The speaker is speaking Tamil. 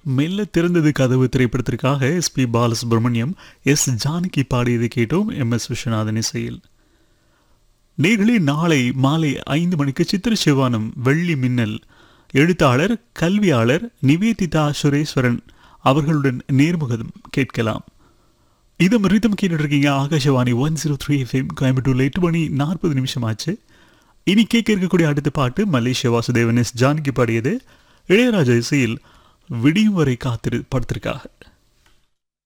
மெல்ல திறந்தது கதவு திரைப்படத்திற்காக S P Balasubrahmanyam S Janaki பாடியதை கேட்டோம் எம் எஸ் விஸ்வநாதன் இசையில் நேர்களே நாளை மாலை ஐந்து மணிக்கு சித்திர சிவானம் வெள்ளி மின்னல் எழுத்தாளர் கல்வியாளர் நிவேதிதா சுரேஸ்வரன் அவர்களுடன் நேர்முகம் கேட்கலாம் இதம் ரிதம் கேட்டுட்டு இருக்கீங்க Akashvani one zero three FM கோயம்புத்தூர்ல எட்டு மணி நாற்பது நிமிஷம் ஆச்சு இனி கேட்க இருக்கக்கூடிய அடுத்த பாட்டு மலேசிய வாசுதேவன் எஸ் ஜானகி பாடியது இளையராஜா இசையில் விடியும் வரை காத்திரு படத்திற்காக